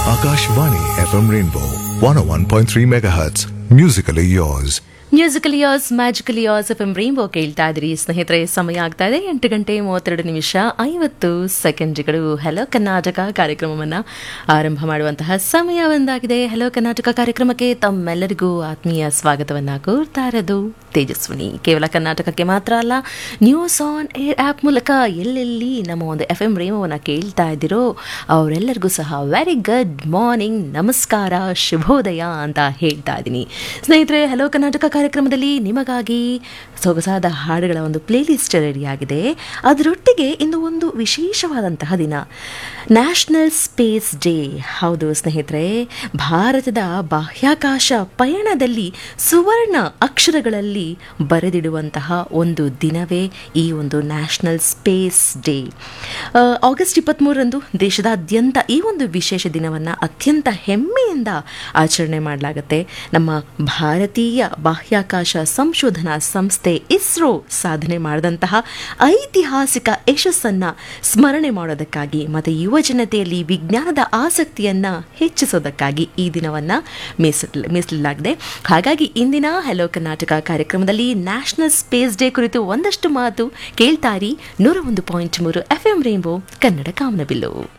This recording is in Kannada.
Akashvani FM Rainbow 101.3 MHz. Musically yours. Musical yours magical yours F M Rainbow ಕೇಳ್ತಾ ಇದ್ರಿ ಸ್ನೇಹಿತರೆ ಸಮಯ ಆಗ್ತಾ ಇದೆ ಎಂಟು ಗಂಟೆ ಮೂವತ್ತೆರಡು ನಿಮಿಷ ಐವತ್ತು ಸೆಕೆಂಡ್ಗಳು ಹಲೋ ಕರ್ನಾಟಕ ಕಾರ್ಯಕ್ರಮವನ್ನು ಆರಂಭ ಮಾಡುವಂತಹ ಸಮಯ ಒಂದಾಗಿದೆ ಹಲೋ ಕರ್ನಾಟಕ ಕಾರ್ಯಕ್ರಮಕ್ಕೆ ತಮ್ಮೆಲ್ಲರಿಗೂ ಆತ್ಮೀಯ ಸ್ವಾಗತವನ್ನು ಕೋರ್ತಾ ಇರೋದು ತೇಜಸ್ವಿನಿ ಕೇವಲ ಕರ್ನಾಟಕಕ್ಕೆ ಮಾತ್ರ ಅಲ್ಲ ನ್ಯೂಸ್ ಆನ್ ಏರ್ ಆ್ಯಪ್ ಮೂಲಕ ಎಲ್ಲೆಲ್ಲಿ ನಮ್ಮ ಒಂದು ಎಫ್ ಎಂ ರೇಮೋವನ್ನು ಕೇಳ್ತಾ ಇದ್ದೀರೋ ಅವರೆಲ್ಲರಿಗೂ ಸಹ ವೆರಿ ಗುಡ್ ಮಾರ್ನಿಂಗ್ ನಮಸ್ಕಾರ ಶುಭೋದಯ ಅಂತ ಹೇಳ್ತಾ ಇದ್ದೀನಿ ಸ್ನೇಹಿತರೆ ಹಲೋ ಕರ್ನಾಟಕ ಕಾರ್ಯಕ್ರಮದಲ್ಲಿ ನಿಮಗಾಗಿ ಸೊಗಸಾದ ಹಾಡುಗಳ ಒಂದು ಪ್ಲೇಲಿಸ್ಟ್ ರೆಡಿಯಾಗಿದೆ ಅದರೊಟ್ಟಿಗೆ ಇಂದು ಒಂದು ವಿಶೇಷವಾದಂತಹ ದಿನ ನ್ಯಾಷನಲ್ ಸ್ಪೇಸ್ ಡೇ ಹೌದು ಸ್ನೇಹಿತರೆ ಭಾರತದ ಬಾಹ್ಯಾಕಾಶ ಪಯಣದಲ್ಲಿ ಸುವರ್ಣ ಅಕ್ಷರಗಳಲ್ಲಿ ಬರೆದಿಡುವಂತಹ ಒಂದು ದಿನವೇ ಈ ಒಂದು ನ್ಯಾಷನಲ್ ಸ್ಪೇಸ್ ಡೇ ಆ, ಆಗಸ್ಟ್ ಇಪ್ಪತ್ತ್ಮೂರರಂದು ದೇಶದಾದ್ಯಂತ ಈ ಒಂದು ವಿಶೇಷ ದಿನವನ್ನು ಅತ್ಯಂತ ಹೆಮ್ಮೆಯಿಂದ ಆಚರಣೆ ಮಾಡಲಾಗುತ್ತೆ ನಮ್ಮ ಭಾರತೀಯ ಬಾಹ್ಯಾಕಾಶ ಸಂಶೋಧನಾ ಸಂಸ್ಥೆ ಇಸ್ರೋ ಸಾಧನೆ ಮಾಡಿದಂತಹ ಐತಿಹಾಸಿಕ ಯಶಸ್ಸನ್ನು ಸ್ಮರಣೆ ಮಾಡೋದಕ್ಕಾಗಿ ಮತ್ತು ಯುವ ಜನತೆಯಲ್ಲಿ ವಿಜ್ಞಾನದ ಆಸಕ್ತಿಯನ್ನು ಹೆಚ್ಚಿಸೋದಕ್ಕಾಗಿ ಈ ದಿನವನ್ನು ಮೀಸಲ್ ಮೀಸಲಾಗಿದೆ ಹಾಗಾಗಿ ಇಂದಿನ ಹೆಲೋ ಕರ್ನಾಟಕ ಕಾರ್ಯಕ್ರಮದಲ್ಲಿ ನ್ಯಾಷನಲ್ ಸ್ಪೇಸ್ ಡೇ ಕುರಿತು ಒಂದಷ್ಟು ಮಾತು ಕೇಳ್ತಾರಿ ನೂರ ಒಂದು ಪಾಯಿಂಟ್ ಮೂರು ಎಫ್ ಎಂ ರೇಂಬೋ ಕನ್ನಡ ಕಾಮನಬಿಲ್ಲು